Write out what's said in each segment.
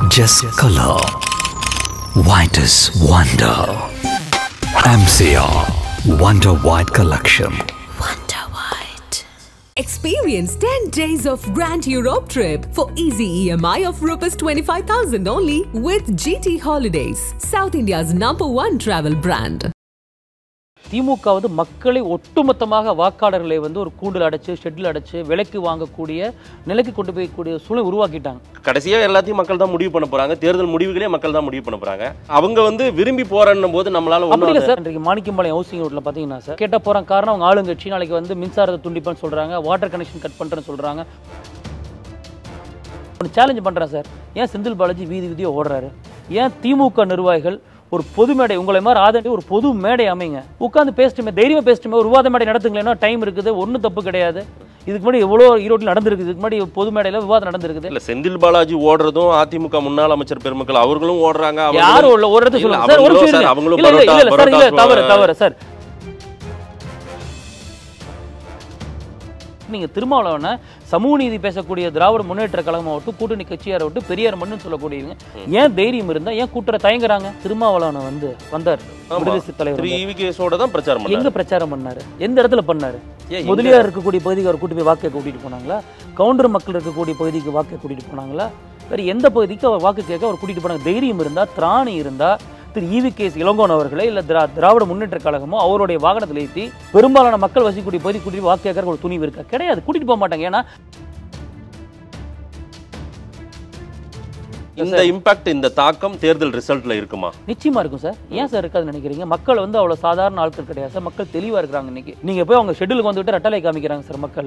just color. Whitest wonder. MCR Wonder White Collection. Wonder White. Experience 10 days of Grand Europe trip for easy EMI of Rs 25,000 only with GT Holidays, South India's number one travel brand. திமுக வந்து மக்களை ஒட்டுமொத்தமாக வாக்காளர்களை வந்து ஒரு கூண்டில் அடைச்சு shuttle அடைச்சு விலைக்கு வாங்கக்கூடிய நிலைக்கு கொண்டு போய்க்கூடிய சூழலை உருவாக்கிட்டாங்க கடைசியா எல்லாத்தையும் மக்கள் தான் முடிவு பண்ண போறாங்க தேர்தல் முடிவுகளே மக்கள் தான் முடிவு பண்ண போறாங்க அவங்க வந்து விரும்பி போறன்னும் போது நம்மளால அப்படி இல்லை ஒன்றும் சார் இன்றைக்கு மாணிக்கம்பாளையம் ஹவுசிங் ரோட்டில் பார்த்தீங்கன்னா சார் கேட்ட போகிற காரணம் அவங்க ஆளுங்கட்சி நாளைக்கு வந்து மின்சாரத்தை துண்டிப்பேன்னு சொல்கிறாங்க வாட்டர் கனெக்ஷன் கட் பண்ணுறேன்னு சொல்கிறாங்க ஒன்று சேலஞ்ச் பண்ணுறேன் சார் ஏன் செந்தில் பாலாஜி வீதி வீதியாக ஓடுறாரு ஏன் திமுக நிர்வாகிகள் ஒரு பொது மேடை உங்களை மாதிரி ஆதரவு ஒரு பொது மேடை அமைங்க உட்காந்து பேசிட்டுமே தைரியமாக பேசிட்டுமே ஒரு விவாத மேடை நடத்துங்களேன்னா டைம் இருக்குது ஒன்றும் தப்பு கிடையாது இதுக்கு முன்னாடி எவ்வளோ ஈரோட்டில் நடந்திருக்குது இதுக்கு முன்னாடி பொது மேடையில் விவாதம் நடந்திருக்குது இல்ல செந்தில் பாலாஜி ஓடுறதும் அதிமுக முன்னாள் அமைச்சர் பெருமக்கள் அவர்களும் ஓடுறாங்க அவர்களும்- யாரும் இல்ல ஒரு இடத்துல இல்ல, சொல்லுங்க சார் ஒரு அவங்களும் நிமிஷம் சார், இருங்க. அவங்களும் இல்ல இல்ல பரோட்டா- இல்ல சார் இல்ல பரோட்டா தவறு தவறு சார் நீங்க திருமாவளவனை சமூக நீதி பேசக்கூடிய திராவிட முன்னேற்ற கழகமாகட்டும் கூட்டணி கட்சியார விட்டு பெரியார் மண்ணு சொல்லக்கூடியவங்க ஏன் தைரியம் இருந்தா ஏன் கூட்டுற தயங்குறாங்க திருமாவளவனை வந்து வந்தார் ஆமா. விடுதலை சிறுத்தை தலைவர் திரு வந்தார். ஈவி கேஸோட தான் பிரச்சாரம் எங்க பண்ணாரு பிரச்சாரம் பண்ணாரு எந்த இடத்துல பண்ணாரு ஏன் எங்க? முதலியார் இருக்கக்கூடிய பகுதிக்கு அவர் கூட்டி போய் வாக்கு கேட்க கூட்டிட்டு போனாங்களா கவுண்டர் மக்கள் இருக்கக்கூடிய பகுதிக்கு வாக்கு கேட்க கூட்டிட்டு போனாங்களா வேற எந்த பகுதிக்கு அவர் வாக்கு கேட்க அவர் கூட்டிட்டு போனாங்க தைரியம் இருந்தா திராணி இருந்தா திரு ஈவி கேஸ் இளங்கோன் அவர்களே இல்ல திரா திராவிட முன்னேற்ற கழகமோ அவருடைய வாகனத்தில் ஏற்றி பெரும்பாலான மக்கள் வசிக்கக்கூடிய பகுதி கூட்டிட்டு வாக்கு கேட்கற ஒரு துணிவு இருக்கா கிடையாது கூட்டிட்டு போக மாட்டாங்க ஏன்னா இந்த இம்பாக்ட் இந்த தாக்கம் தேர்தல் ரிசல்ட்ல இருக்குமா நிச்சயமா இருக்கும் சார் ஏன் சார் இருக்காதுன்னு நினைக்கிறீங்க மக்கள் வந்து அவ்வளவு சாதாரண ஆட்கள் கிடையாது சார் மக்கள் தெளிவா இருக்கிறாங்க இன்னைக்கு நீங்க போய் அவங்க ஷெட்யூலுக்கு வந்துட்டு ரெட்டலை காமிக்கிறாங்க சார் மக்கள்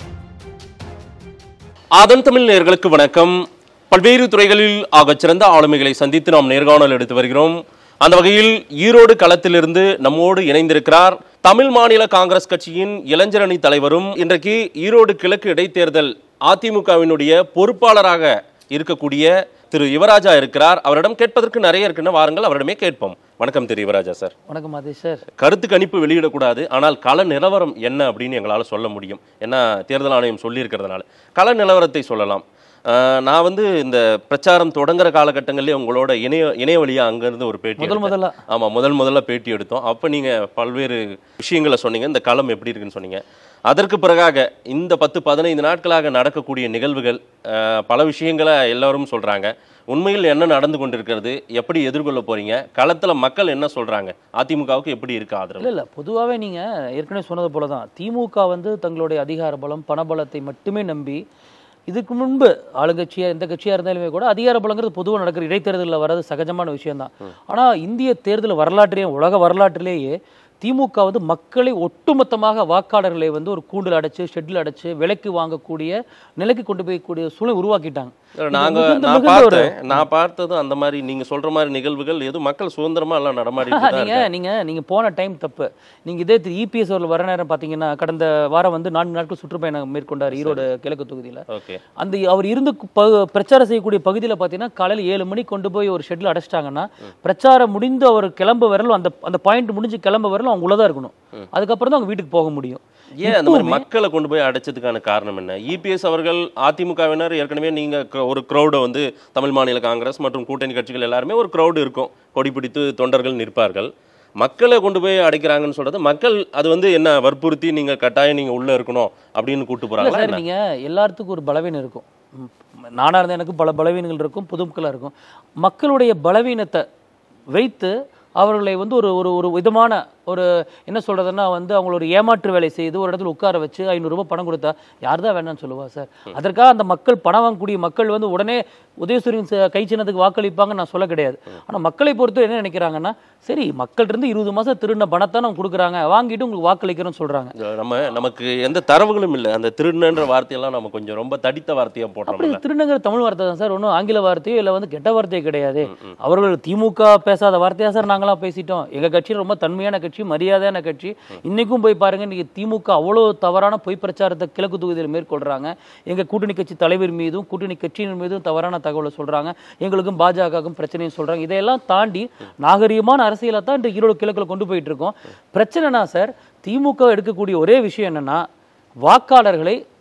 ஆதன் தமிழ் நேயர்களுக்கு வணக்கம் பல்வேறு துறைகளில் ஆகச் சிறந்த ஆளுமைகளை சந்தித்து நாம் நேர்காணல் எடுத்து வருகிறோம் அந்த வகையில் ஈரோடு களத்திலிருந்து நம்மோடு இணைந்திருக்கிறார் தமிழ் மாநில காங்கிரஸ் கட்சியின் இளைஞரணி தலைவரும் இன்றைக்கு ஈரோடு கிழக்கு இடைத்தேர்தல் அதிமுகவினுடைய பொறுப்பாளராக இருக்கக்கூடிய திரு யுவராஜா இருக்கிறார் அவரிடம் கேட்பதற்கு நிறைய இருக்குன்னு வாருங்கள் அவரிடமே கேட்போம் வணக்கம் திரு யுவராஜா சார் வணக்கம் மாதேஷ் சார் கருத்து கணிப்பு வெளியிடக்கூடாது ஆனால் கள நிலவரம் என்ன அப்படின்னு எங்களால் சொல்ல முடியும் ஏன்னா தேர்தல் ஆணையம் சொல்லியிருக்கிறதுனால கள நிலவரத்தை சொல்லலாம் அஹ், நான் வந்து இந்த பிரச்சாரம் தொடங்குற காலகட்டங்களிலே உங்களோட இணைய இணைய வழியா அங்கேருந்து ஒரு பேட்டி முதல் எடுத்தேன். முதல்ல ஆமா முதல் முதல்ல பேட்டி எடுத்தோம் அப்போ நீங்க பல்வேறு விஷயங்களை சொன்னீங்க இந்த களம் எப்படி இருக்குன்னு சொன்னீங்க அதற்கு பிறகாக இந்த பத்து பதினைந்து நாட்களாக நடக்கக்கூடிய நிகழ்வுகள் அஹ், பல விஷயங்களை எல்லாரும் சொல்றாங்க உண்மையில் என்ன நடந்து கொண்டிருக்கிறது எப்படி எதிர்கொள்ள போறீங்க களத்துல மக்கள் என்ன சொல்றாங்க அதிமுகவுக்கு எப்படி இருக்கு ஆதரவு இல்ல இல்ல பொதுவாகவே நீங்க ஏற்கனவே சொன்னது போல தான் திமுக வந்து தங்களுடைய அதிகார பலம் பணபலத்தை மட்டுமே நம்பி இதுக்கு முன்பு ஆளுங்கட்சியா எந்த கட்சியா இருந்தாலுமே கூட அதிகார பலங்கிறது பொதுவாக நடக்கிற இடைத்தேர்தலில் வர்றது சகஜமான விஷயம்தான் ஆனா இந்திய தேர்தல் வரலாற்றிலேயே உலக வரலாற்றிலேயே திமுக வந்து மக்களை ஒட்டுமொத்தமாக வாக்காளர்களை வந்து ஒரு கூண்டில் அடைச்சு ஷெட்டில் அடைச்சு விலைக்கு வாங்கக்கூடிய நிலைக்கு கொண்டு போய்க்கூடிய சூழலை உருவாக்கிட்டாங்க இது நாங்க மிகுந்த- நான் மிகுந்த ஒரு- பார்த்தேன் நான் பார்த்ததும் அந்த மாதிரி நீங்க சொல்ற மாதிரி நிகழ்வுகள் எதுவும் மக்கள் சுதந்திரமா எல்லாம் நடமாடிட்டு தான் நீங்க இருக்காங்க. நீங்க நீங்க போன டைம் தப்பு நீங்க இதே இபிஎஸ் அவர்கள் வர நேரம் பாத்தீங்கன்னா கடந்த வாரம் வந்து நான்கு நாட்கள் சுற்றுப்பயணம் மேற்கொண்டார் ஈரோடு கிழக்கு தொகுதியில ஓகே அந்த அவர் இருந்து ப- பிரச்சாரம் செய்யக்கூடிய பகுதியில பாத்தீங்கன்னா காலையில ஏழு மணிக்கு கொண்டு போய் ஒரு ஷெட்ல அடைச்சிட்டாங்கன்னா பிரச்சாரம் முடிந்து அவர் கிளம்ப வரலும் அந்த அந்த பாயிண்ட் முடிஞ்சு கிளம்ப வரலும் அவங்க உள்ளதா இருக்கணும் அதுக்கப்புறம் தான் அவங்க வீட்டுக்கு போக முடியும் ஏன் அந்த மாதிரி இப்பவுமே- மக்களை கொண்டு போய் அடைச்சதுக்கான காரணம் என்ன இபிஎஸ் அவர்கள் அதிமுகவினர் ஏற்கனவே நீங்க க- ஒரு க்ரௌடை வந்து தமிழ் மாநில காங்கிரஸ் மற்றும் கூட்டணி கட்சிகள் எல்லாருமே ஒரு க்ரௌடு இருக்கும் கொடி பிடித்து தொண்டர்கள் நிற்பார்கள் மக்களை கொண்டு போய் அடைக்கிறாங்கன்னு சொல்றது மக்கள் அது வந்து என்ன வற்புறுத்தி நீங்க கட்டாயம் நீங்க உள்ள இருக்கணும் அப்படின்னு கூட்டு இல்ல போறாங்களா சார் என்ன? நீங்க எல்லாத்துக்கும் ஒரு பலவீனம் இருக்கும் ம், நானா இருந்த எனக்கு பல பலவீனங்கள் இருக்கும் பொதுமக்களா இருக்கும் மக்களுடைய பலவீனத்தை வைத்து அவர்களை வந்து ஒரு ஒரு ஒரு விதமான ஒரு என்ன சொல்றதுன்னா வந்து அவங்கள ஒரு ஏமாற்று வேலை செய்து ஒரு இடத்துல உட்கார வச்சு ஐநூறுரூபா பணம் கொடுத்தா யார் தான் வேணாம்னு சொல்லுவா சார் அதற்காக அந்த மக்கள் பணம் வாங்கக்கூடிய மக்கள் வந்து உடனே உதயசூரியன் ச- கை சின்னத்துக்கு வாக்களிப்பாங்கன்னு நான் சொல்ல கிடையாது ஆனா மக்களை பொறுத்து என்ன நினைக்கிறாங்கன்னா சரி மக்கள்கிட்ட இருந்து இருபது மாசம் திருடின பணத்தை நம்ம கொடுக்குறாங்க வாங்கிட்டு உங்களுக்கு வாக்களிக்கிறோம்னு சொல்றாங்க இந்த நம்ம நமக்கு எந்த தரவுகளும் இல்லை அந்த திருடுன்ற வார்த்தையெல்லாம் நம்ம கொஞ்சம் ரொம்ப தடித்த வார்த்தையா அப்படி போடுறோம்ல திருநங்கர் தமிழ் வார்த்தை தான் சார் ஒன்றும் ஆங்கில வார்த்தையோ இல்லை வந்து கெட்ட வார்த்தையோ கிடையாது அவர்கள் திமுக பேசாத வார்த்தையா சார் நாங்களாம் பேசிட்டோம் எங்க கட்சி ரொம்ப தன்மையான கட்சி மரியாதையான கட்சி இன்னைக்கும் போய் பாருங்க இன்னைக்கு திமுக அவ்வளோ தவறான பொய் பிரச்சாரத்தை கிழக்கு தொகுதியில் மேற்கொள்றாங்க எங்க கூட்டணி கட்சி தலைவர் மீதும் கூட்டணி கட்சியினர் மீதும் தவறான தகவலை சொல்றாங்க எங்களுக்கும் பாஜகவுக்கும் பிரச்சனையும் சொல்றாங்க இதையெல்லாம் தாண்டி நாகரீகமான அரசியலை தான் இன்று ஈரோடு கிழக்குல கொண்டு போயிட்டு இருக்கோம் பிரச்சனைனா சார் திமுக எடுக்கக்கூடிய ஒரே விஷயம் என்னன்னா வாக்காளர்களை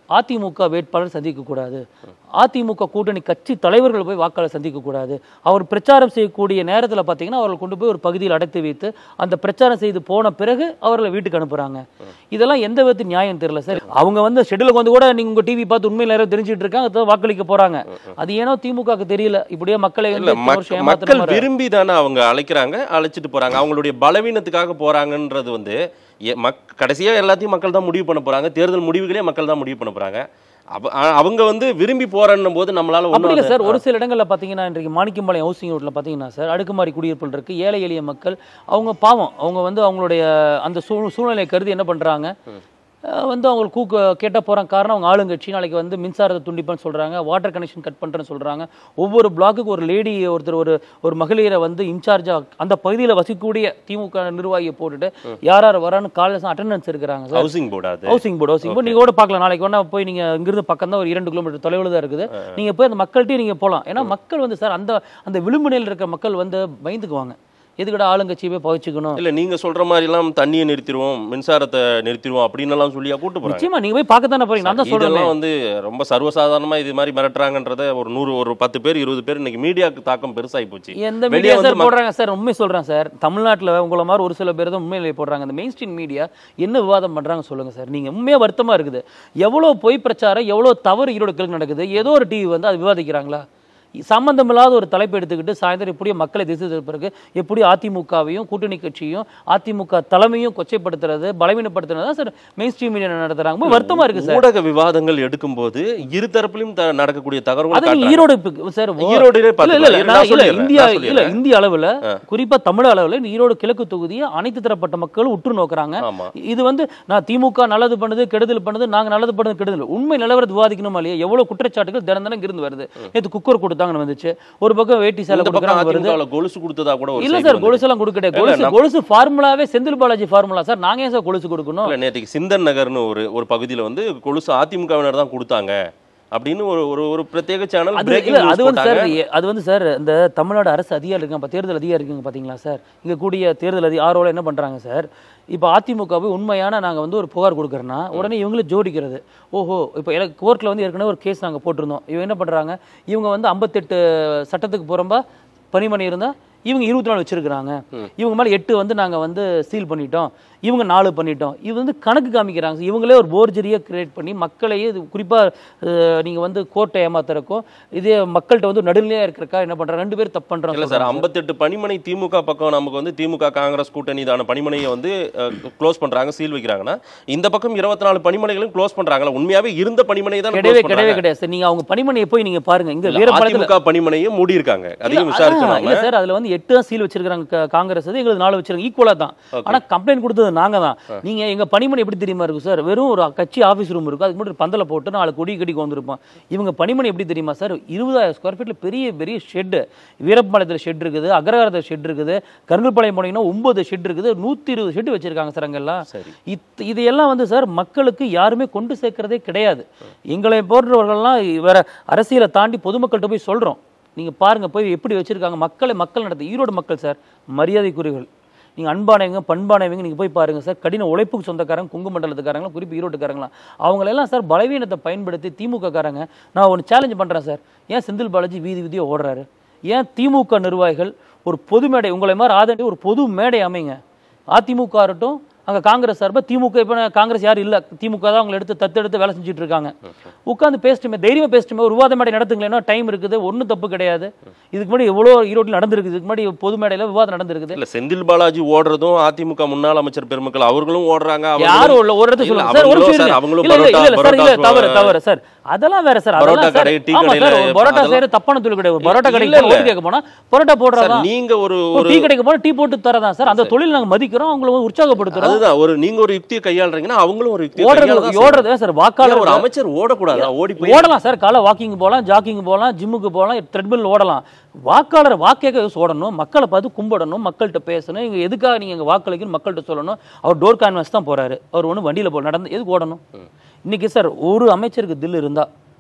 அதிமுக வேட்பாளர் சந்திக்க கூடாது அதிமுக கூட்டணி கட்சி தலைவர்கள் போய் வாக்காளர் சந்திக்க கூடாது அவர் பிரச்சாரம் செய்யக்கூடிய நேரத்தில் பார்த்தீங்கன்னா அவர்கள் கொண்டு போய் ஒரு பகுதியில் அடைத்து வைத்து அந்த பிரச்சாரம் செய்து போன பிறகு அவர்களை வீட்டுக்கு அனுப்புறாங்க இதெல்லாம் எந்த விதத்து நியாயம் தெரியல சார் அவங்க வந்து ஷெட்யூலுக்கு வந்து கூட நீங்க உங்க டிவி பார்த்து உண்மையில யாரோ தெரிஞ்சுட்டு இருக்காங்க அதான் வாக்களிக்க போறாங்க அது ஏனோ திமுகவுக்கு தெரியல இப்படியே மக்களை இல்ல வந்து இத்தனை மக்- வருஷம் ஏமாத்துன மக்கள் மாதிரி- விரும்பி தானே அவங்க அழைக்கிறாங்க அழைச்சிட்டு போறாங்க அவங்களுடைய பலவீனத்துக்காக போறாங்கன்றது வந்து எ- மக் கடைசியா எல்லாத்தையும் மக்கள் தான் முடிவு பண்ண போறாங்க தேர்தல் முடிவுகளே மக்கள் தான் முடிவு பண்ண போறாங்க அப்ப- அ- அவங்க வந்து விரும்பி போறன்னும் போது நம்மளால அப்படி ஒண்ணும் இல்லை அது- சார் ஒரு சில இடங்கள்ல பார்த்தீங்கன்னா இன்றைக்கு மாணிக்கம்பாளையம் ஹவுசிங் ரோட்டில் பார்த்தீங்கன்னா சார் அடுக்குமாடி குடியிருப்புகள் இருக்கு ஏழை எளிய மக்கள் அவங்க பாவம் அவங்க வந்து அவங்களுடைய அந்த சூழ் சூழ்நிலையை கருதி என்ன பண்றாங்க அஹ் வந்து அவங்களுக்கு கூக்க கேட்டால் போகிறாங்க காரணம் அவங்க ஆளுங்கட்சி நாளைக்கு வந்து மின்சாரத்தை துண்டிப்பேன்னு சொல்கிறாங்க வாட்டர் கனெக்ஷன் கட் பண்ணுறேன்னு சொல்கிறாங்க ஒவ்வொரு பிளாக்குக்கு ஒரு லேடி ஒருத்தர் ஒரு ஒரு மகளிரை வந்து இன்சார்ஜாக அந்த பகுதியில் வசிக்கக்கூடிய திமுக நிர்வாகியை போட்டுட்டு யார் யார் வரான்னு காலேஜ் அட்டண்டன்ஸ் இருக்கிறாங்க சார் ஹவுசிங் போர்டு அது ஹவுசிங் போர்டு ஹவுசிங் போர்டு நீங்க கூட பார்க்கலாம் நாளைக்கு வேணா போய் நீங்க இங்கிருந்து பக்கம் தான் ஒரு இரண்டு கிலோமீட்டர் தொலைவில் தான் இருக்குது நீங்க போய் அந்த மக்கள்கிட்டயும் நீங்க போகலாம் ஏன்னா மக்கள் வந்து சார் அந்த அந்த விளிம்பு நிலையில் இருக்கிற மக்கள் வந்து பயந்துக்குவாங்க எதுக்கடா ஆளுங்கட்சியை போய் பகிச்சுக்கணும் இல்ல நீங்க சொல்ற மாதிரி எல்லாம் தண்ணியை நிறுத்திடுவோம் மின்சாரத்தை நிறுத்திடுவோம் அப்படின்னு எல்லாம் சொல்லியா கூட்டு போறாங்க நிச்சயமா நீங்க போய் பார்க்க தானே போறீங்க நான் தான் சொல்றேன் இதெல்லாம் வந்து ரொம்ப சர்வசாதாரணமா இது மாதிரி மிரட்டுறாங்கன்றத ஒரு நூறு ஒரு பத்து பேர் இருபது பேர் இன்னைக்கு மீடியாக்கு தாக்கம் பெருசாகி போச்சு எந்த வெளிய மீடியா வந்து சார் போடுறாங்க சார் உண்மை சொல்றேன் சார் தமிழ்நாட்டுல உங்களை மாதிரி ஒரு சில பேர் தான் உண்மையிலே போடுறாங்க அந்த மெயின் ஸ்ட்ரீம் மீடியா என்ன விவாதம் பண்றாங்க சொல்லுங்க சார் நீங்க உண்மையா வருத்தமா இருக்குது எவ்வளவு பொய் பிரச்சாரம் எவ்வளவு தவறு ஈரோடு கிழக்கு நடக்குது ஏதோ ஒரு டிவி வந்து அது விவாதிக்கிறாங்களா சம்பந்தமில்லாத ஒரு தலைப்பு எடுத்துக்கிட்டு சாயந்தரம் எப்படியோ மக்களை திசை திருப்பதற்கு எப்படி அதிமுகவையும் கூட்டணி கட்சியும் அதிமுக தலைமையும் கொச்சைப்படுத்துறது பலவீனப்படுத்துறது தான் சார் மெயின் ஸ்ட்ரீம் மீடியா நடத்துறாங்க ரொம்ப வருத்தமா இருக்கு சார் ஊடக விவாதங்கள் எடுக்கும்போது இரு தரப்புலையும் த- நடக்கக்கூடிய தகவல்கள் அது நீங்க காட்டுறாங்க. ஈரோடு இப்ப- சார் ஓ- ஈரோடுலே இல்ல, இல்ல, பார்த்துக்கலாம். இல்ல, நான் நான் இல்ல, சொல்லிடுறேன், இந்தியா நான் இல்ல சொல்லிடுறேன். இந்திய அளவுல குறிப்பா தமிழ் அளவுல இந்த ஈரோடு கிழக்கு தொகுதியை அனைத்து தரப்பட்ட மக்களும் உற்று நோக்குறாங்க ஆமா. இது வந்து நான் திமுக நல்லது பண்ணுது கெடுதல் பண்ணுது நாங்க நல்லது பண்ணுது கெடுதல் உண்மை நிலவரத்தை விவாதிக்கணுமா இல்லையா எவ்வளவு குற்றச்சாட்டுகள் தினம் தினம் இருந்து வருது நேத்து குக்கர் கொடுத்தாங்கன்னு வந்துச்சு ஒரு பக்கம் வேட்டி சேலை இந்த பக்கம் கொடுக்குறாங்க வருது அதிமுகவுல கொலுசு கொடுத்ததா கூட ஒரு இல்ல செய்தி சார் வந்தது. கொலுசு எல்லாம் கொடுக்கட்டே இல்ல, கொலுசு நம்ம- கொலுசு ஃபார்முலாவே செந்தில் பாலாஜி ஃபார்முலா சார் நாங்க ஏன் சார் கொலுசு கொடுக்கணும் இல்ல நேற்றுக்கு சிந்தன் நகர்னு ஒரு ஒரு பகுதியில வந்து கொலுசு அதிமுகவினர் தான் கொடுத்தாங்க அப்படின்னு ஒரு ஒரு ஒரு பிரத்யேக சேனல் அது பிரேக்கிங் இல்ல, அது நியூஸ் வந்து சார் போட்டாங்க எ- அது வந்து சார் இந்த தமிழ்நாடு அரசு அதிகாரி இருக்காங்க இப்ப தேர்தல் அதிகாரி இருக்காங்க பாத்தீங்களா சார் இங்க கூடிய தேர்தல் அதி ஆர்வல என்ன பண்றாங்க சார் இப்போ அதிமுகவை உண்மையான நாங்க வந்து ஒரு புகார் கொடுக்குறோன்னா உடனே இவங்களும் ஜோடிக்கிறது ஓஹோ இப்போ எனக்கு கோர்ட்டில் வந்து ஏற்கனவே ஒரு கேஸ் நாங்க போட்டிருந்தோம் இவங்க என்ன பண்றாங்க இவங்க வந்து ஐம்பத்தெட்டு சட்டத்துக்கு புறம்பா பணிமணி இருந்தா இவங்க இருபத்தி நாலு வச்சிருக்கிறாங்க இவங்க மேல எட்டு வந்து நாங்க வந்து சீல் பண்ணிட்டோம் இவங்க நாலு பண்ணிட்டோம் இது வந்து கணக்கு காமிக்கிறாங்க இவங்களே ஒரு போர்ஜரியை கிரியேட் பண்ணி மக்களையே இது குறிப்பா அஹ், நீங்க வந்து கோர்ட்டை ஏமாத்துறக்கும் இதே மக்கள்கிட்ட வந்து நடுநிலையா இருக்கிறக்கா என்ன பண்றாங்க ரெண்டு பேரும் தப்பு இல்ல சார் பண்றாங்க ஐம்பத்தெட்டு பணிமனை திமுக பக்கம் நமக்கு வந்து திமுக காங்கிரஸ் கூட்டணிதான பணிமனையை வந்து க்ளோஸ் பண்றாங்க சீல் வைக்கிறாங்கன்னா இந்த பக்கம் இருபத்தி நாலு பணிமனைகளும் க்ளோஸ் பண்றாங்களா உண்மையாவே இருந்த பணிமனை தான் கிடையவே கிடையவே கிடையாது சார் நீங்க அவங்க பணிமனையை போய் நீங்க பாருங்க இங்க வீரபாளையத்துல அதிமுக பணிமனையும் மூடி இருக்காங்க அதையும் இல்ல, விசாரிச்சோம் ஆ, இல்ல நாம. சார் அதுல வந்து எட்டு தான் சீல் வச்சிருக்காங்க கா- காங்கிரஸ் அது எங்களுக்கு நாலு வச்சிருக்காங்க ஈக்குவலா தான் ஆனா கம்ப்ளைண்ட் கொடுத்தது நாங்க தான் நீங்க எங்க பணிமனை எப்படி தெரியுமா இருக்கும் சார் வெறும் ஒரு கட்சி ஆபீஸ் ரூம் இருக்கும் அதுக்கு மட்டும் ஒரு பந்தல போட்டு நாலு கொடி கடி வந்திருப்போம் இவங்க பணிமனை எப்படி தெரியுமா சார் இருபதாயிரம் ஸ்கொயர் ஃபீட்ல பெரிய பெரிய ஷெட் வீரப்பாளையத்துல ஷெட் இருக்குது அக்ரஹாரத்தில் ஷெட் இருக்குது கருங்கல்பாளையம் போனீங்கன்னா ஒன்பது ஷெட் இருக்குது நூத்தி இருபது ஷெட் வச்சிருக்காங்க சார் அங்கெல்லாம் சரி. இத் இதையெல்லாம் வந்து சார் மக்களுக்கு யாருமே கொண்டு சேர்க்கறதே கிடையாது எங்களை போன்றவர்கள்லாம் வேற அரசியலை தாண்டி பொதுமக்கள்கிட்ட போய் சொல்றோம் நீங்க பாருங்க போய் எப்படி வச்சிருக்காங்க மக்களை மக்கள் நடத்த ஈரோடு மக்கள் சார் மரியாதைக்குரியவர்கள் நீங்க அன்பானவங்க பண்பானவங்க நீங்க போய் பாருங்க சார் கடின உழைப்புக்கு சொந்தக்காரங்க குங்கு மண்டலத்துக்காரங்க குறிப்பு ஈரோட்டுக்காரங்களாம் அவங்களெல்லாம் சார் பலவீனத்தை பயன்படுத்தி திமுக காரங்க நான் ஒன்று சேலஞ்ச் பண்றேன் சார் ஏன் செந்தில் பாலாஜி வீதி வீதியா ஓடுறாரு ஏன் திமுக நிர்வாகிகள் ஒரு பொது மேடை உங்களை மாதிரி ஆதண்டி ஒரு பொது மேடை அமைங்க அதிமுக இருக்கட்டும் அங்க காங்கிரஸ் சார்பா திமுக இப்போ காங்கிரஸ் யாரும் இல்ல திமுக தான் அவங்களை எடுத்து தத்தெடுத்து வேலை செஞ்சுட்டு இருக்காங்க உட்காந்து பேசிட்டுமே தைரியமா பேசிட்டுமே ஒரு விவாத மேடை நடத்துங்களேன்னா டைம் இருக்குது ஒண்ணும் தப்பு கிடையாது இதுக்கு முன்னாடி எவ்வளோ ஈரோட்டில் நடந்திருக்குது இதுக்கு முன்னாடி பொது மேடையில விவாதம் நடந்திருக்குது இல்ல செந்தில் பாலாஜி ஓடுறதும் அதிமுக முன்னாள் அமைச்சர் பெருமக்கள் அவர்களும் ஓடுறாங்க அவர்களும்- யாரும் இல்ல ஒரு இடத்துல இல்ல, சொல்லுங்க சார் ஒரு அவங்களும் நிமிஷம் சார், இருங்க. அவங்களும் இல்ல இல்ல பரோட்டா- இல்ல சார் இல்ல பரோட்டா தவறு தவறு சார் அதெல்லாம் வேற சார் பரோட்டா அதெல்லாம் சார் கடை, டீ ஆமா சார் கடையில ஒரு பரோட்டா அதெல்லாம் செய்யற தப்பான தொழில் கிடையாது பரோட்டா கடைக்கு இல்ல, போனா இல்ல. ஓட்டு கேட்க போனா பரோட்டா சார் போடுறதா நீங்க ஒரு ஒரு ஒரு டீ கடைக்கு போனா டீ போட்டு தரதான் சார் அந்த தொழில் நாங்க மதிக்கிறோம் அவங்கள வந்து உற்சாகப்படுத்துறோம் அதுதான் ஒரு நீங்க ஒரு யுக்தியை கையாளுறீங்கன்னா அவங்களும் ஒரு யுக்தியை ஓடுறது கையாளதான் ஓடுறது சார் செய்யணும். வாக்காளர் ஏன் ஒரு அமைச்சர் ஓடக்கூடாதா ஓடி போய் ஓடலாம் சார் காலை வாக்கிங் போகலாம் ஜாக்கிங் போகலாம் ஜிம்முக்கு போகலாம் த்ரெட்மில் ஓடலாம் வாக்காளர் வாக்கேக்க ஓடணும் மக்களை பார்த்து கும்பிடணும் மக்கள்கிட்ட பேசணும் இங்க எதுக்காக நீங்க எங்க வாக்களிக்கணும் மக்கள்கிட்ட சொல்லணும் அவர் டோர் கான்வென்ஸ் தான் போறாரு அவர் ஒன்றும் வண்டியில போ நடந்து எதுக்கு ஓடணும் இன்னைக்கு சார் ஒரு அமைச்சருக்கு தில் இருந்தா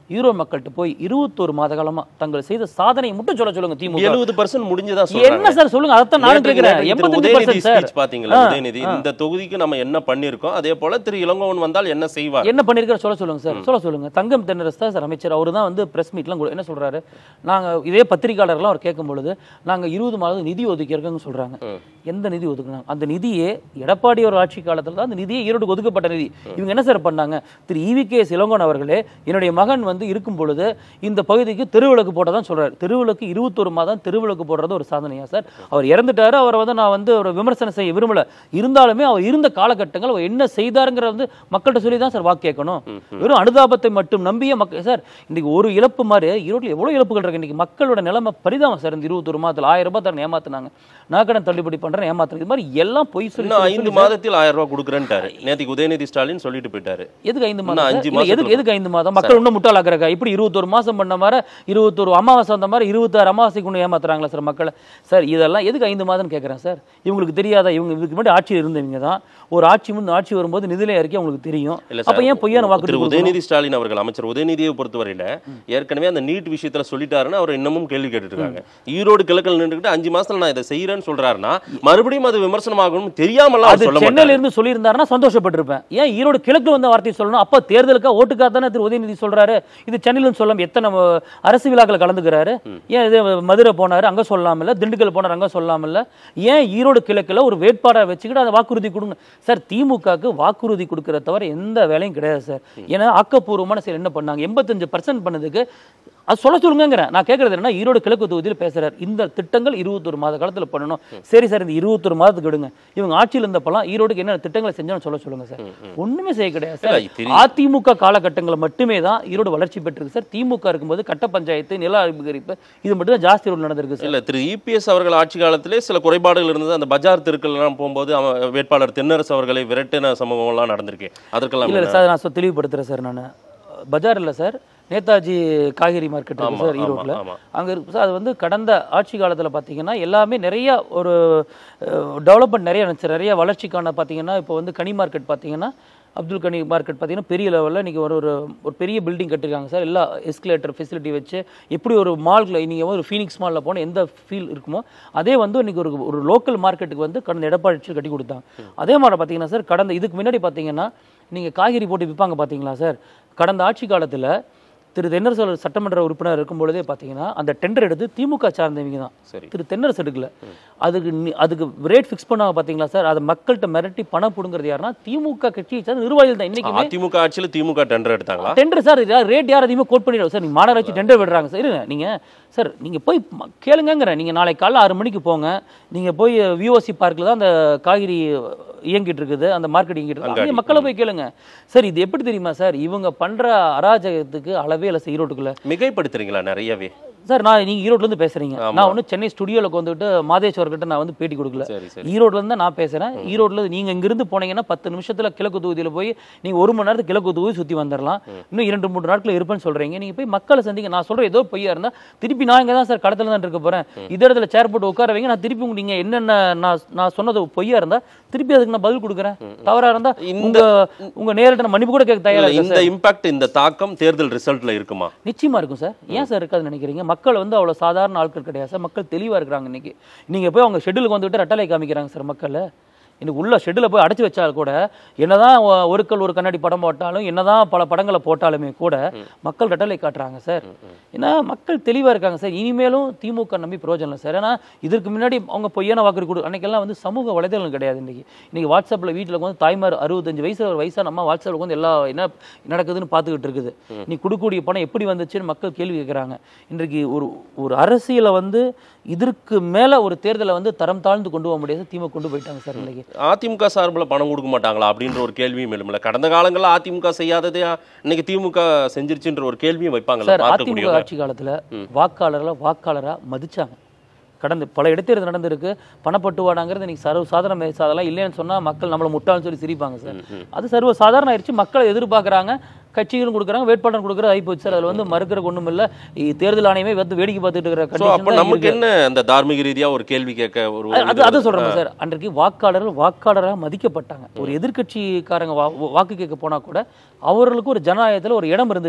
ஈரோடு மக்கள்கிட்ட போய் இருபத்தோரு மாத காலமா தங்கள் செய்த சாதனையை மட்டும் சொல்ல சொல்லுங்க திமுக எழுபது பர்சன்ட் முடிஞ்சதா என்ன சார் சொல்லுங்க அதைத்தான் நானும் கேட்கிறேன் நேற்று எண்பத்தஞ்சு உதயநிதி பர்சன்ட் சார் ஸ்பீச் பாத்தீங்களா உதயநிதி இந்த தொகுதிக்கு நம்ம என்ன பண்ணிருக்கோம் அதே போல திரு இளங்கோவன் வந்தால் என்ன செய்வார் என்ன பண்ணிருக்கிற சொல்ல சொல்லுங்க சார் சொல்ல சொல்லுங்க தங்கம் தென்னரசு தான் சார் அமைச்சர் அவர் தான் வந்து பிரஸ் மீட்லாம் என்ன சொல்றாரு நாங்க இதே பத்திரிகையாளர்லாம் அவர் கேட்கும் பொழுது நாங்க இருபது மாதம் நிதி ஒதுக்கி இருக்கோம்னு சொல்றாங்க எந்த நிதி ஒதுக்குனாங்க அந்த நிதியே எடப்பாடி ஒரு ஆட்சி காலத்துல தான் அந்த நிதியே ஈரோடு ஒதுக்கப்பட்ட நிதி இவங்க என்ன சார் பண்ணாங்க திரு இவி கே இளங்கோன் அவர்களே என்னுடைய மகன் வந்து இருக்கும் பொழுது இந்த பகுதிக்கு தெருவிளக்கு போட்டதான் சொல்றாரு தெருவிளக்கு இருபத்தொரு மாதம் தெருவிளக்கு போடுறது ஒரு சாதனையா சார் அவர் இறந்துட்டாரு அவரை வந்து நான் வந்து ஒரு விமர்சனம் செய்ய விரும்பல இருந்தாலுமே அவர் இருந்த காலகட்டங்கள் அவர் என்ன செய்தாருங்கிற வந்து மக்கள்கிட்ட சொல்லி தான் சார் வாக்கு கேட்கணும் வெறும் அனுதாபத்தை மட்டும் நம்பிய மக்கள் சார் இன்னைக்கு ஒரு இழப்பு மாதிரி ஈரோட்டில் எவ்வளவு இழப்புகள் இருக்கு இன்னைக்கு மக்களோட நிலைமை பரிதாபம் சார் இந்த இருபத்தொரு மாதத்துல ஆயிரம் ரூபாய் தரேன் ஏமாத்துனாங்க நாக்கடன் தள்ளுபடி பண்றேன் ஏமாத்துறேன் இது மாதிரி எல்லாம் பொய் சொல்லி இன்னும் சொல்லி ஐந்து சொல்லி மாதத்தில் ஆயிரம் ரூபாய் கொடுக்குறேன்ட்டாரு நேற்றுக்கு உதயநிதி ஸ்டாலின் சொல்லிட்டு போயிட்டாரு எதுக்கு ஐந்து இன்னும் மாதம் அஞ்சு சார்? இல்ல, எதுக்கு மாசத்துக்கு எதுக்கு ஐந்து மாதம் மக்கள் இன்னும் முட்டாளாக்குறாங்க இப்படி இருபத்தொரு மாசம் பண்ண மாதிரி இருபத்தொரு அமாவாசை வந்த மாதிரி இருபத்தாறு அமாவாசைக்கு ஒன்று ஏமாத்துறாங்களா சார் மக்களை சார் இதெல்லாம் எதுக்கு ஐந்து மாதம்னு கேட்குறேன் சார் இவங்களுக்கு தெரியாதா இவங்க இதுக்கு முன்னாடி ஆட்சியில் இருந்தவங்க தான் ஒரு ஆட்சி முன் ஆட்சி வரும்போது நிதிநிலை அறிக்கை அவங்களுக்கு தெரியும் இல்ல அப்ப ஏன் பொய்யான திரு வாக்குறுதி கொடுக்கணும்? உதயநிதி ஸ்டாலின் அவர்கள் அமைச்சர் உதயநிதியை பொறுத்தவரையில ஏற்கனவே அந்த நீட் விஷயத்துல சொல்லிட்டாருன்னு அவர் இன்னமும் கேள்வி கேட்டுட்டு இருக்காங்க ஈரோடு கிழக்கில் நின்றுக்கிட்டு அஞ்சு மாசத்துல நான் இதை செய்யறேன்னு சொல்றாருன்னா மறுபடியும் அது விமர்சனமாகணும் தெரியாமலாம் அது அவர் சொல்ல சென்னையில மாட்டாரு இருந்து சொல்லியிருந்தாருன்னா சந்தோஷப்பட்டிருப்பேன் ஏன் ஈரோடு கிழக்கு வந்த வார்த்தையை சொல்லணும் அப்ப தேர்தலுக்கா ஓட்டுக்காக தானே திரு உதயநிதி சொல்றாரு இது சென்னையில இருந்து சொல்லாம எத்தனை அஹ், அரசு விழாக்கள் கலந்துக்கிறாரு ஏன் இது மதுரை போனாரு அங்க சொல்லாமல்ல திண்டுக்கல் போனாரு அங்க சொல்லாமல்ல ஏன் ஈரோடு கிழக்குல ஒரு வேட்பாளரை வச்சுக்கிட்டு அதை வாக்குறுதி கொடுங்க சார் திமுகவுக்கு வாக்குறுதி கொடுக்கறத தவிர எந்த வேலையும் கிடையாது சார் ஏன்னா ஆக்கப்பூர்வமான செயல் என்ன பண்ணாங்க எண்பத்தஞ்சு பர்சன்ட் பண்ணதுக்கு அது சொல்ல சொல்லுங்கிறேன் நான் கேட்கறது என்ன ஈரோடு கிழக்கு தொகுதியில் பேசுறாரு இந்த திட்டங்கள் இருபத்தொரு மாத காலத்துல பண்ணணும் சரி சார் இந்த இருபத்தொரு மாதத்துக்கு விடுங்க இவங்க ஆட்சியில் இருந்தப்பலாம் ஈரோடுக்கு என்ன திட்டங்களை செஞ்சோம்னு சொல்ல சொல்லுங்க சார் ஒண்ணுமே செய்ய கிடையாது சார் இல்ல, தெரி- அதிமுக காலகட்டங்களில் மட்டுமே தான் ஈரோடு வளர்ச்சி பெற்றிருக்கு சார் திமுக இருக்கும்போது கட்ட பஞ்சாயத்து நில அபிகரிப்பு இது மட்டும் தான் ஜாஸ்தி ஈரோடு நடந்திருக்கு சார் இல்ல திரு இபிஎஸ் அவர்கள் ஆட்சி காலத்திலே சில குறைபாடுகள் இருந்தது அந்த பஜார் தெருக்கள் எல்லாம் போகும்போது அவன் வேட்பாளர் தென்னரசு அவர்களை விரட்டின சம்பவம் எல்லாம் நடந்திருக்கு அதற்கெல்லாம் இல்ல என்ன? சார் நான் சொ- தெளிவுபடுத்துறேன் சார் நான் பஜார் இல்ல சார் நேதாஜி காய்கறி மார்க்கெட் இருக்கு ஆமா, சார் ஆமா, ஈரோட்ல ஆமா. அங்க இருக்கு சார் அது வந்து கடந்த ஆட்சி காலத்துல பாத்தீங்கன்னா எல்லாமே நிறைய ஒரு டெவலப்மெண்ட் நிறைய இருந்துச்சு நிறைய வளர்ச்சிக்கான பாத்தீங்கன்னா இப்போ வந்து கனி மார்க்கெட் பாத்தீங்கன்னா அப்துல் கனி மார்க்கெட் பார்த்தீங்கன்னா பெரிய லெவலில் இன்றைக்கி ஒரு ஒரு ஒரு பெரிய பில்டிங் கட்டிருக்காங்க சார் எல்லா எஸ்கலேட்டர் ஃபெசிலிட்டி வச்சு எப்படி ஒரு மால்ல நீங்கள் ஒரு ஃபீனிக்ஸ் மாலில் போனால் எந்த ஃபீல் இருக்குமோ அதே வந்து இன்னைக்கு ஒரு ஒரு லோக்கல் மார்க்கெட்டுக்கு வந்து கடந்த எடப்பாடி கட்டி கொடுத்தாங்க அதே மாதிரி பார்த்தீங்கன்னா சார் கடந்த இதுக்கு முன்னாடி பார்த்தீங்கன்னா நீங்கள் காய்கறி போட்டு விற்பாங்க பார்த்தீங்களா சார் கடந்த ஆட்சி காலத்தில் திரு தென்னரசு சட்டமன்ற உறுப்பினர் இருக்கும் பொழுதே பார்த்தீங்கன்னா அந்த டெண்டர் எடுத்து திமுக சார்ந்தவங்க தான் சரி. திரு தென்னரசு எடுக்கல அதுக்கு நி- அதுக்கு ரேட் ஃபிக்ஸ் பண்ணாங்க பார்த்தீங்களா சார் அதை மக்கள்கிட்ட மிரட்டி பணம் பிடுங்கிறது யாருன்னா திமுக கட்சியை சார்ந்த நிர்வாகிகள் தான் இன்னைக்குமே அதிமுக ஆட்சியில திமுக டெண்டர் எடுத்தாங்களா டெண்டர் சார் ரேட் யார் அதிகமாக கோட் பண்ணிடுவோம் சார் நீங்கள் மாநகராட்சி டெண்டர் விடுறாங்க சார் இருங்க நீங்கள் சார் நீங்கள் போய் ம- கேளுங்கங்கிறேன் நீங்கள் நாளைக்கு காலைல ஆறு மணிக்கு போங்க நீங்கள் போய் விஓசி பார்க்கில் தான் அந்த காய்கறி இயங்கிட்டு இருக்குது அந்த மார்க்கெட் இயங்கிட்டு இருக்குது அங்காடி. அங்கே மக்களை போய் கேளுங்க சார் இது எப்படி தெரியுமா சார் இவங்க பண்ணுற அராஜகத்துக்கு அளவே இல்லை சார் ஈரோட்டுக்குள்ள மிகைப்படுத்துறீங்களா நிறையவே சார் நான் நீங்க ஈரோட்ல இருந்து பேசுறீங்க ஆமா. நான் ஒன்றும் சென்னை ஸ்டுடியோல வந்துட்டு மாதேஸ்வர் கிட்ட நான் வந்து பேட்டி கொடுக்கல சரி சரி ஈரோட்ல இருந்து தான் நான் பேசுறேன் ஈரோட்ல இருந்து நீங்க இங்கிருந்து போனீங்கன்னா பத்து நிமிஷத்துல கிழக்கு தொகுதியில போய் நீங்க ஒரு மணி நேரத்துக்கு கிழக்கு தொகுதி சுத்தி வந்துடலாம் இன்னும் இரண்டு மூன்று நாட்கள் இருப்பேன்னு சொல்றீங்க நீங்க போய் மக்களை சந்திங்க நான் சொல்றேன் ஏதோ பொய்யா இருந்தா திருப்பி நான் இங்க தான் சார் கடத்துல தான் இருக்க போறேன் இதே இடத்துல சேர் போட்டு உட்கார வைங்க நான் திருப்பி உங்க- நீங்க என்னென்ன நான் நான் சொன்னது பொய்யா இருந்தா திருப்பி அதுக்கு நான் பதில் கொடுக்குறேன் தவறா இருந்தா இந்த- உங்க உங்க நேரிட்ட நான் மன்னிப்பு கூட கேட்க தயாரா இல்ல, இருக்கேன் இந்த சார் இம்பாக்ட் இந்த தாக்கம் தேர்தல் ரிசல்ட்ல இருக்குமா நிச்சயமா இருக்கும் சார் ஏன் சார் இருக்காதுன்னு நினைக்கிறீங்க மக்கள் வந்து அவ்வளவு சாதாரண ஆட்கள் கிடையாது சார் மக்கள் தெளிவா இருக்கிறாங்க இன்னைக்கு நீங்க போய் அவங்க ஷெட்யூலுக்கு வந்துட்டு ரெட்டலை காமிக்கிறாங்க சார் மக்கள் இன்னைக்கு உள்ள ஷெட்யூல போய் அடைச்சு வச்சால் கூட என்னதான் ஒ- ஒரு கல் ஒரு கண்ணாடி படம் போட்டாலும் என்னதான் பல படங்களை போட்டாலுமே கூட மக்கள் ரெட்டலை காட்டுறாங்க சார் ஏன்னா மக்கள் தெளிவா இருக்காங்க சார் இனிமேலும் திமுக நம்பி பிரயோஜனம் இல்லை சார் ஏன்னா இதற்கு முன்னாடி அவங்க பொய்யான வாக்கு கொடு அன்னைக்கெல்லாம் வந்து சமூக வலைதளம் கிடையாது இன்னைக்கு இன்னைக்கு வாட்ஸ்அப்ல வீட்டில் வந்து தாய்மார் அறுபத்தஞ்சு வயசுல ஒரு வயசா நம்ம வாட்ஸ்அப்ல வந்து எல்லா என்ன நடக்குதுன்னு பார்த்துக்கிட்டு இருக்குது நீ கொடுக்கக்கூடிய பணம் எப்படி வந்துச்சுன்னு மக்கள் கேள்வி கேட்குறாங்க இன்றைக்கு ஒரு ஒரு அரசியலை வந்து இதற்கு மேல ஒரு தேர்தலை வந்து தரம் தாழ்ந்து கொண்டு போக முடியாது திமுக கொண்டு போயிட்டாங்க சார் இன்னைக்கு அதிமுக சார்பில் பணம் கொடுக்க மாட்டாங்களா அப்படின்ற ஒரு கேள்வியும் எழுமல கடந்த காலங்களில் அதிமுக செய்யாததே இன்னைக்கு திமுக செஞ்சிருச்சுன்ற ஒரு கேள்வியும் வைப்பாங்கல்ல சார் அதிமுக பார்க்கக்கூடியவங்க ஆட்சி காலத்துல வாக்காளர்களை வாக்காளரா மதிச்சாங்க கடந்த பல இடைத்தேர்தல் நடந்திருக்கு பணப்பட்டுவாடாங்கிறது இன்னைக்கு சர்வ சாதாரண அதெல்லாம் இல்லைன்னு சொன்னா மக்கள் நம்மளை முட்டாள்னு சொல்லி சிரிப்பாங்க சார் அது சர்வ சாதாரண ஆயிடுச்சு மக்கள் எதிர்பார்க்கறாங்க கட்சிகளும் கொடுக்குறாங்க வேட்பாளர் கொடுக்குறது ஆகி போச்சு சார் அதுல வந்து மறுக்கிறக்கு ஒண்ணும் இல்ல இ- தேர்தல் ஆணையமே வந்து வேடிக்கை பார்த்துட்டு இருக்கிற ஸோ அப்போ condition தான் நமக்கு இருக்கு. என்ன அந்த தார்மீக ரீதியா ஒரு கேள்வி கேட்க ஒரு அது- அது இது அது வருது. சொல்றேன் சார் அன்றைக்கு வாக்காளர்கள் வாக்காளராக மதிக்கப்பட்டாங்க ஒரு எதிர்க்கட்சிக்காரங்க வா- வாக்கு கேட்க போனா கூட அவர்களுக்கு ஒரு ஜனநாயகத்துல ஒரு இடம் இருந்துச்சு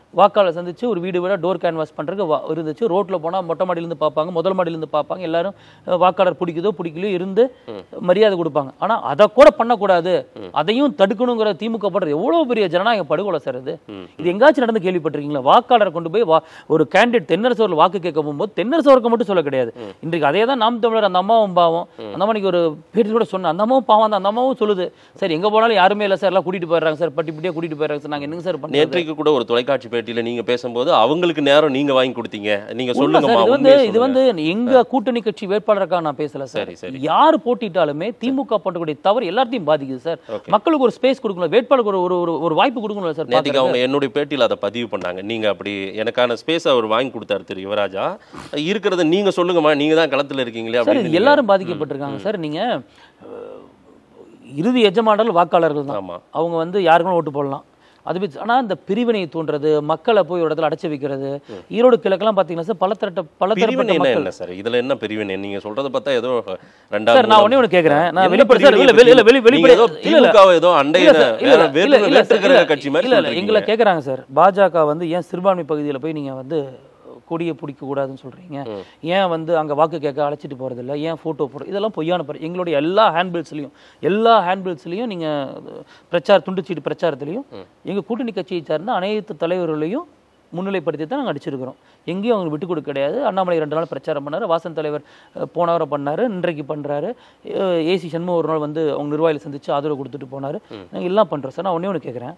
வாக்காளர் சந்திச்சு ஒரு வீடு வீடாக டோர் கேன்வாஸ் பண்ணுறதுக்கு வா இருந்துச்சு ரோட்டில் போனால் மொட்டை மாடியிலேருந்து பார்ப்பாங்க முதல் மாடியிலேருந்து பார்ப்பாங்க எல்லாரும் அஹ், வாக்காளர் பிடிக்குதோ பிடிக்கலையோ இருந்து மரியாதை கொடுப்பாங்க ஆனால் அதை கூட பண்ணக்கூடாது அதையும் தடுக்கணுங்கிற திமுக படுறது எவ்வளோ பெரிய ஜனநாயக படுகொலை சார் இது இது எங்காச்சும் நடந்து கேள்விப்பட்டிருக்கீங்களா வாக்காளரை கொண்டு போய் வா ஒரு கேண்டிடேட் தென்னரசு அவர்கள் வாக்கு கேட்க போகும்போது தென்னரசு அவருக்கு மட்டும் சொல்ல கிடையாது இன்றைக்கு அதே தான் நாம் தமிழர் அந்த அம்மாவும் பாவம் அந்த அம்மா இன்னைக்கு ஒரு பேட்டி கூட சொன்ன அந்த அம்மாவும் பாவம் தான் அந்த அம்மாவும் சொல்லுது சார் எங்க போனாலும் யாருமே இல்லை சார் எல்லாம் கூட்டிட்டு போயிடுறாங்க சார் பட்டி பட்டியா கூட்டிட்டு போயிடுறாங்க சார் நாங்க என்னங்க சார் பண்ணுறது நேற்றைக்கு கூட ஒரு தொலைக்காட்சி பேட்டியில நீங்க பேசும்போது அவங்களுக்கு நேரம் நீங்க வாங்கி கொடுத்தீங்க நீங்க உண்மை சொல்லுங்கம்மா சார், இது வந்து உண்மையை இது சொல்லுங்க. வந்து எங்க கூட்டணி கட்சி வேட்பாளருக்காக நான் பேசல சார் சரி, சரி. யார் போட்டிட்டாலுமே திமுக பண்ணக்கூடிய தவறு எல்லாத்தையும் பாதிக்குது சார் மக்களுக்கு ஒரு ஸ்பேஸ் கொடுக்கணும் வேட்பாளருக்கு ஒரு ஒரு ஒரு- ஒரு வாய்ப்பு கொடுக்கணும் சார் நேற்றுக்கு பார்க்கறதுக்கு. அவங்க என்னுடைய பேட்டியில் அதை பதிவு பண்ணாங்க நீங்க அப்படி எனக்கான ஸ்பேஸ் அவர் வாங்கி கொடுத்தாரு திரு யுவராஜா இருக்கிறத நீங்க சொல்லுங்கம்மா நீங்க தான் களத்துல இருக்கீங்களே சார் அப்படின்னு இது நீங்க- எல்லாரும் பாதிக்கப்பட்டிருக்காங்க சார் நீங்க அஹ், இறுதி எஜமானர்கள் வாக்காளர்கள் தான் ஆமா அவங்க வந்து யாருக்கும் ஓட்டு போடலாம் அது வச்சு ஆனால் இந்த பிரிவினை தூண்டுறது மக்களை போய் ஒரு இடத்துல அடைச்சு வைக்கிறது ஈரோடு கிழக்கெல்லாம் பார்த்தீங்கன்னா சார் பல தரட்ட பல பிரிவினை தரப்பட்ட என்ன மக்கள் என்ன சார் இதுல என்ன பிரிவினை நீங்க சொல்றத பார்த்தா ஏதோ சார் ரெண்டாவது நான் ஒண்ணே ஒன்று கேட்குறேன் நான் என்ன வெளிப்படை சார் இல்ல பிரிவினை வெளி இல்ல வெளி நீங்க வெளிப்படை ஏதோ இல்ல இல்ல திமுகவை ஏதோ அண்டைய இல்ல சார், இல்ல, வேற இல்ல, வேற்று- இல்ல, வேற்று இல்ல, கிரக கட்சி மாதிரி இல்ல, இல்ல, சொல்றீங்க. எங்களை கேட்குறாங்க சார் பாஜக வந்து ஏன் சிறுபான்மை பகுதியில் போய் நீங்க வந்து கொடியை பிடிக்க கூடாதுன்னு சொல்றீங்க ஏன் வந்து அங்க வாக்கு கேட்க அழைச்சிட்டு போறது இல்ல ஏன் போட்டோ போடுற இதெல்லாம் பொய்யான பரி எங்களுடைய எல்லா ஹேண்ட்பில்ஸ்லையும் எல்லா ஹேண்ட்பில்ஸ்லையும் நீங்க பிரச்சார துண்டுச்சீட்டு பிரச்சாரத்திலையும் எங்க கூட்டணி கட்சியை சார்ந்த அனைத்து தலைவர்களையும் முன்னிலைப்படுத்தி தான் நாங்கள் அடிச்சிருக்கிறோம் எங்கேயும் அவங்க விட்டு கொடுக்க கிடையாது அண்ணாமலை ரெண்டு நாள் பிரச்சாரம் பண்ணாரு வாசன் தலைவர் அஹ், போன வாரம் பண்ணாரு இன்றைக்கு பண்றாரு ஏசி சண்முகம் ஒரு நாள் வந்து அவங்க நிர்வாகிகளை சந்திச்சு ஆதரவு கொடுத்துட்டு போனாரு நாங்கள் எல்லாம் பண்றோம் சார் நான் ஒண்ணே ஒன்று கேட்குறேன்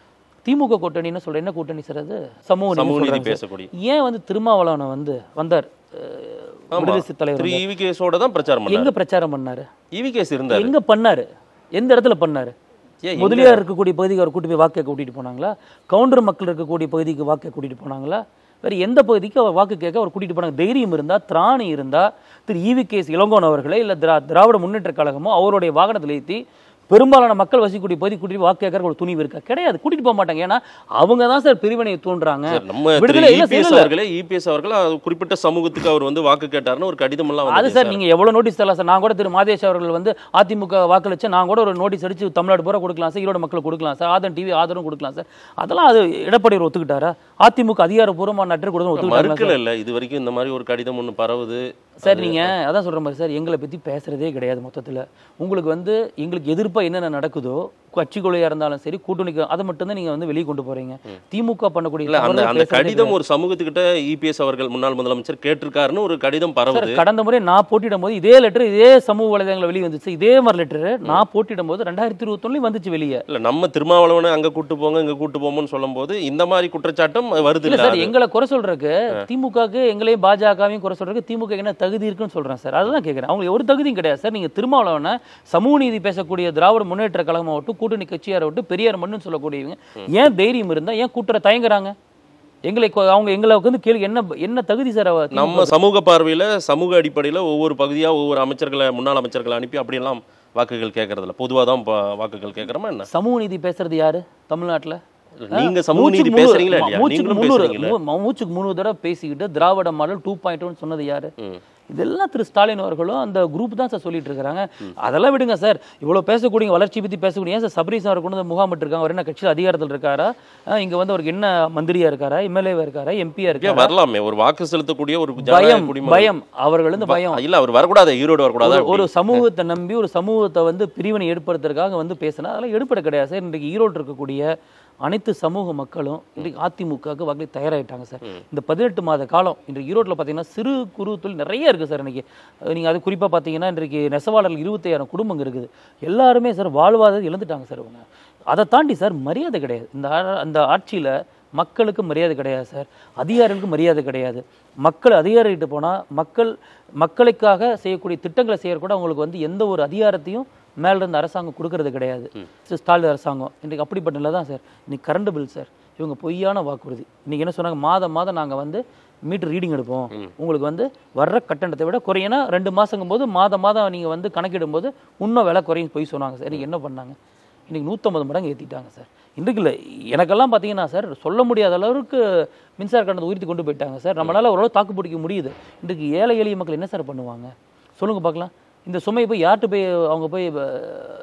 திமுக கூட்டணின்னு சொல்றேன் என்ன கூட்டணி சார் அது சமூக நீதி சமூக நீதி சொல்றாங்க சார். பேசக்கூடிய ஏன் வந்து திருமாவளவனை வந்து வந்தார் அஹ், ஆமா. விடுதலை தலைவர் திரு வந்தார். இவிகேஸோட தான் பிரச்சாரம் எங்க பண்ணாரு பிரச்சாரம் பண்ணாரு இவிகேஸ் இருந்தாரு எங்க பண்ணாரு எந்த இடத்துல பண்ணாரு ஏன் எங்க? முதலியார் இருக்கக்கூடிய பகுதிக்கு அவர் கூட்டி போய் வாக்கு கேட்க கூட்டிட்டு போனாங்களா கவுண்டர் மக்கள் இருக்கக்கூடிய பகுதிக்கு வாக்கு கேட்க கூட்டிட்டு போனாங்களா வேற எந்த பகுதிக்கு அவர் வாக்கு கேட்க அவர் கூட்டிட்டு போனாங்க தைரியம் இருந்தா திராணி இருந்தா திரு ஈவி கேஸ் இளங்கோன் அவர்களே இல்ல திரா திராவிட முன்னேற்ற கழகமோ அவருடைய வாகனத்தில் ஏற்றி பெரும்பாலான மக்கள் வசிக்கக்கூடிய பகுதி கூட்டிட்டு போய் வாக்கு கேட்கற ஒரு துணிவு இருக்கா கிடையாது கூட்டிட்டு போக மாட்டாங்க ஏன்னா அவங்க தான் சார் பிரிவினையை தூண்டுறாங்க சார், நம்ம திரு விடுதலை இல்ல, இபிஎஸ் இல்ல. அவர்களே இபிஎஸ் அவர்கள் அது குறிப்பிட்ட சமூகத்துக்கு அவர் வந்து வாக்கு கேட்டாருன்னு ஒரு கடிதம் எல்லாம் அது வந்தது சார் நீங்க எவ்வளவு நோட்டீஸ் தரலாம் சார் நான் கூட திரு மாதேஷ் அவர்கள் வந்து அதிமுக வாக்களிச்சு நான் கூட ஒரு நோட்டீஸ் அடிச்சு தமிழ்நாடு பூரா கொடுக்கலாம் சார் ஈரோடு மக்களுக்கு கொடுக்கலாம் சார் ஆதன் டிவி ஆதரவும் கொடுக்கலாம் சார் அதெல்லாம் அது எடப்பாடி ஒத்துக்கிட்டாரா அதிமுக அதிகாரப்பூர்வமான நட்டு கொடுத்து ஒத்துக்கிட்டாங்களா மறுக்கல இல்ல இது வரைக்கும் இந்த மாதிரி ஒரு கடிதம் ஒண்ணு பரவுது சார் நீங்க அதான் சொல்ற மாதிரி சார் எங்களை பத்தி பேசுறதே கிடையாது மொத்தத்துல உங்களுக்கு வந்து எங்களுக்கு எதிர்ப்பா என்னென்ன நடக்குதோ கட்சி கொலையா இருந்தாலும் சரி கூட்டணிக்கு அதை மட்டும் தான் நீங்க வந்து வெளியே கொண்டு போறீங்க திமுக பண்ணக்கூடிய இல்ல அந்த தவறுகளை அந்த பேசுறதே கடிதம் ஒரு சமூகத்துக்கிட்ட இபிஎஸ் அவர்கள் முன்னாள் முதலமைச்சர் கேட்டிருக்காருன்னு ஒரு கடிதம் சார் பரவுது கடந்த முறை நான் போட்டியிடும் போது இதே லெட்டர் இதே சமூக வலைதளங்களை வெளியே வந்துச்சு இதே மாதிரி லெட்டர் நான் போட்டியிடும் போது ரெண்டாயிரத்தி இருபத்தொன்னுலயும் வந்துச்சு வெளியே இல்ல நம்ம திருமாவளவனை அங்க கூட்டு போங்க இங்க கூட்டு போங்கன்னு சொல்லும்போது இந்த மாதிரி குற்றச்சாட்டம் வருது இல்ல இல்ல சார் எங்களை குறை சொல்றதுக்கு திமுகவுக்கு எங்களையும் பாஜகவையும் குறை சொல்றதுக்கு திமுக என்ன தகுதி இருக்குன்னு சொல்றேன் சார் அதுதான் கேட்கிறேன் அவங்களுக்கு ஒரு தகுதியும் கிடையாது சார் நீங்க திருமாவளவனை சமூக நீதி பேசக்கூடிய திராவிட முன்னேற்ற கழகமாகட்டும் கூட்டணி கட்சியார விட்டு பெரியார் மண்ணுன்னு சொல்லக்கூடியவங்க ஏன் தைரியம் இருந்தா ஏன் கூட்டுற தயங்குறாங்க எங்களை கொ- அவங்க எங்களை வந்து கேள்வி என்ன என்ன தகுதி சார் அவ திமுக? நம்ம சமூக பார்வையில சமூக அடிப்படையில ஒவ்வொரு பகுதியா ஒவ்வொரு அமைச்சர்களை முன்னாள் அமைச்சர்களை அனுப்பி அப்படியெல்லாம் வாக்குகள் கேட்கறதில்ல பொதுவா தான் ப- வாக்குகள் கேட்கறோமா என்ன சமூக நீதி பேசுறது யாரு தமிழ்நாட்டுல நீங்க சமூக நீதி மூச்சுக்கு பேசுறீங்களா முந்நூறு- இல்லையா மூச்சுக்கு நீங்களும் முந்நூறு பேசுறீங்களா மூ- மூச்சுக்கு முந்நூறு தடவை பேசிக்கிட்டு திராவிட மாடல் டூ பாயிண்ட் சொன்னது யாரு ம். இதெல்லாம் திரு ஸ்டாலின் அவர்களும் அந்த குரூப் தான் சார் சொல்லிட்டு இருக்காங்க அதெல்லாம் விடுங்க சார் இவ்வளவு பேசக்கூடிய வளர்ச்சி பத்தி பேசக்கூடிய ஏன் சார் சபரீஸ் அவர் கொண்டு வந்து முகாமிட்டு இருக்காங்க அவர் என்ன கட்சியில் அதிகாரத்தில் இருக்காரா அஹ் இங்க வந்து அவருக்கு என்ன மந்திரியா இருக்காரா எம்எல்ஏவா இருக்காரா எம்பியா ஏன் இருக்காரா வரலாமே ஒரு வாக்கு செலுத்தக்கூடிய ஒரு ஜனநாயக பயம் குடிமகன். பயம் அவர்கள் வந்து பயம் இல்ல அவர் வரக்கூடாது ஈரோடு வரக்கூடாது ஒரு- ஒரு சமூகத்தை நம்பி ஒரு சமூகத்தை வந்து பிரிவினை ஏற்படுத்துறதுக்காக வந்து பேசினா அதெல்லாம் எடுப்பட கிடையாது சார் இன்றைக்கு ஈரோடு இருக்கக்கூடிய அனைத்து சமூக மக்களும் இன்றைக்கு அதிமுகவுக்கு வாக்களி தயாராகிட்டாங்க சார் இந்த பதினெட்டு மாத காலம் இன்றைக்கு ஈரோட்டில் பார்த்தீங்கன்னா சிறு குறு தொழில் நிறைய இருக்குது சார் இன்னைக்கு நீங்கள் அது குறிப்பாக பார்த்தீங்கன்னா இன்றைக்கு நெசவாளர்கள் இருபத்தையாயிரம் குடும்பங்க இருக்குது எல்லாருமே சார் வாழ்வாதாரம் இழந்துட்டாங்க சார் அவங்க அதை தாண்டி சார் மரியாதை கிடையாது இந்த ஆ- அந்த ஆட்சியில் மக்களுக்கு மரியாதை கிடையாது சார் அதிகாரிகளுக்கு மரியாதை கிடையாது மக்கள் அதிகாரிகிட்ட போனால் மக்கள் மக்களுக்காக செய்யக்கூடிய திட்டங்களை செய்ய கூட அவங்களுக்கு வந்து எந்த ஒரு அதிகாரத்தையும் மேல இருந்து அரசாங்கம் கொடுக்கறது கிடையாது சார், ஸ்டாலின் அரசாங்கம் இன்றைக்கு அப்படிப்பட்ட நிலை தான் சார் இன்னைக்கு கரண்ட் பில் சார் இவங்க பொய்யான வாக்குறுதி இன்னைக்கு என்ன சொன்னாங்க மாதம் மாதம் நாங்கள் வந்து மீட்டர் ரீடிங் எடுப்போம் உங்களுக்கு வந்து வர்ற கட்டணத்தை விட குறையனா ரெண்டு மாதங்கும் போது மாதம் மாதம் நீங்கள் வந்து கணக்கிடும் போது இன்னும் விலை குறையும் போய் சொன்னாங்க சார் இன்னைக்கு என்ன பண்ணாங்க இன்னைக்கு நூற்றம்பது மடங்கு ஏற்றிட்டாங்க சார் இன்றைக்கு இல்லை எனக்கெல்லாம் பார்த்தீங்கன்னா சார் சொல்ல முடியாத அளவுக்கு மின்சார கட்டணத்தை உயர்த்தி கொண்டு போயிட்டாங்க சார் நம்மளால ஓரளவு தாக்கு பிடிக்க முடியுது இன்றைக்கு ஏழை எளிய மக்கள் என்ன சார் பண்ணுவாங்க சொல்லுங்க பார்க்கலாம் இந்த சுமையை போய் யார்கிட்ட போய் அவங்க போய் அஹ்,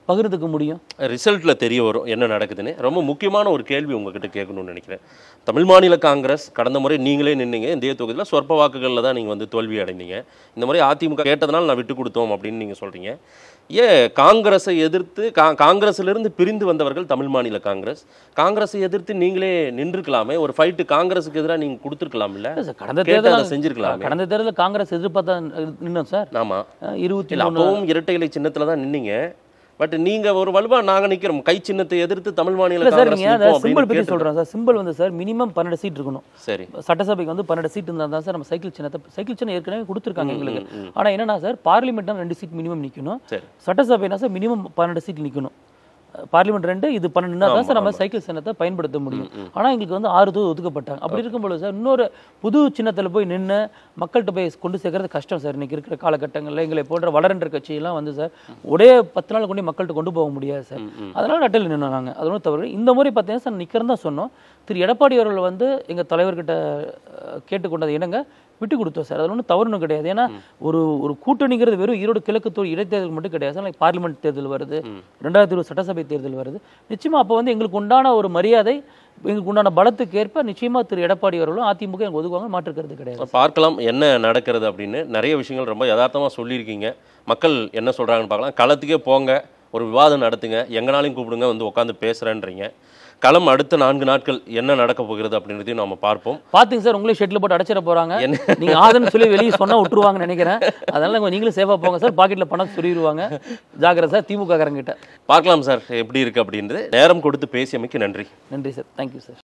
பகிர்ந்துக்க முடியும் ரிசல்ட்ல தெரிய வரும் என்ன நடக்குதுன்னு ரொம்ப முக்கியமான ஒரு கேள்வி உங்ககிட்ட கேட்கணும்னு நினைக்கிறேன் தமிழ் மாநில காங்கிரஸ் கடந்த முறை நீங்களே நின்னீங்க இந்திய தொகுதியில் சொற்ப வாக்குகளில் தான் நீங்கள் வந்து தோல்வி அடைந்தீங்க இந்த முறை அதிமுக கேட்டதனால நான் விட்டு கொடுத்தோம் அப்படின்னு நீங்கள் சொல்றீங்க ஏன் காங்கிரஸை எதிர்த்து கா காங்கிரஸிலிருந்து பிரிந்து வந்தவர்கள் தமிழ் மாநில காங்கிரஸ் காங்கிரஸை எதிர்த்து நீங்களே நின்றுக்கலாமே ஒரு ஃபைட்டு காங்கிரஸுக்கு எதிராக நீங்கள் கொடுத்துருக்கலாம் இல்ல இல்ல சார் கடந்த கேட்டு அதை தேர்தல் செஞ்சிருக்கலாமே கடந்த தேர்தலில் காங்கிரஸ் எதிர்பார்த்தா நின்னோம் சார் ஆமா அஹ் இருபத்தி இல்ல மூணு அப்பவும் இரட்டை இலை சின்னத்துல தான் நின்னீங்க பட் நீங்க ஒரு வலுவா நாங்க நிக்கிறோம் கை சின்னத்தை எதிர்த்து தமிழ் மாநில இல்ல சார் காங்கிரஸ் நீங்க நிற்போம் அதை சிம்பிள் அப்படின்னு பத்தி கேட்டிருக்கோம். சொல்றேன் சார் சிம்பிள் வந்து சார் மினிமம் பன்னெண்டு சீட் இருக்கணும் சரி சட்டசபைக்கு வந்து பன்னெண்டு சீட் இருந்தால் தான் சார் நம்ம சைக்கிள் சின்னத்தை சைக்கிள் சின்னம் ஏற்கனவே கொடுத்துருக்காங்க எங்களுக்கு ஆனா என்னன்னா சார் பார்லிமெண்ட்னா ரெண்டு சீட் மினிமம் நிக்கணும் சரி சட்டசபைனா சார் மினிமம் பன்னெண்டு சீட் நிக்கணும் பார்லிமெண்ட் ரெண்டு இது பன்னெண்டுனா தான் சார் நம்ம சைக்கிள் சின்னத்தை பயன்படுத்த முடியும் ஆனா எங்களுக்கு வந்து ஆறு தொகுதி ஒதுக்கப்பட்டாங்க அப்படி இருக்கும்போது சார் இன்னொரு புது சின்னத்துல போய் நின்று மக்கள்கிட்ட போய் கொண்டு சேர்க்கறது கஷ்டம் சார் இன்னைக்கு இருக்கிற காலகட்டங்களில் எங்களை போன்ற வளரன்ற கட்சியெல்லாம் வந்து சார் ஒரே பத்து நாள் கொண்டு மக்கள்கிட்ட கொண்டு போக முடியாது சார் அதனால நட்டில் நின்னோம் நாங்க அதோட தவிர இந்த முறை பார்த்தீங்கன்னா சார் நிற்கிறதா தான் சொன்னோம் திரு எடப்பாடி அவர்கள் வந்து எங்க தலைவர்கிட்ட அஹ், கேட்டுக்கொண்டது என்னங்க விட்டு கொடுத்தோம் சார் அது ஒன்றும் தவறுனும் கிடையாது ஏன்னா ஒரு ஒரு கூட்டணிங்கிறது வெறும் ஈரோடு கிழக்கு தொகுதி இடைத்தேர்தல் மட்டும் கிடையாது சார் like பார்லிமெண்ட் தேர்தல் வருது ரெண்டாயிரத்தி இருபது சட்டசபை தேர்தல் வருது நிச்சயமா அப்போ வந்து எங்களுக்கு உண்டான ஒரு மரியாதை எங்களுக்கு உண்டான பலத்துக்கு ஏற்ப நிச்சயமா திரு எடப்பாடி அவர்களும் அதிமுக எனக்கு ஒதுக்குவாங்க மாற்றுக்கிறது கிடையாது பார்க்கலாம் என்ன நடக்கிறது அப்படின்னு நிறைய விஷயங்கள் ரொம்ப யதார்த்தமா சொல்லியிருக்கீங்க மக்கள் என்ன சொல்றாங்கன்னு பார்க்கலாம் களத்துக்கே போங்க ஒரு விவாதம் நடத்துங்க எங்கனாலையும் கூப்பிடுங்க வந்து உட்காந்து பேசுறேன்றீங்க களம் அடுத்த நான்கு நாட்கள் என்ன நடக்க போகிறது அப்படின்றதையும் நாம பார்ப்போம் பாத்தீங்க சார் உங்களே ஷெட்ல போட்டு அடைச்சிட போறாங்க நீங்க ஆதன்னு சொல்லி வெளியே சொன்னா விட்டுருவாங்கன்னு நினைக்கிறேன் அதனால கொஞ்சம் நீங்களும் சேஃபா போங்க சார் பாக்கெட்ல பணம் சொல்லிடுவாங்க ஜாக்கிரதை சார் திமுக காரங்கிட்ட பார்க்கலாம் சார் எப்படி இருக்கு அப்படின்றது நேரம் கொடுத்து பேசியமைக்கு நன்றி நன்றி சார் தேங்க்யூ சார்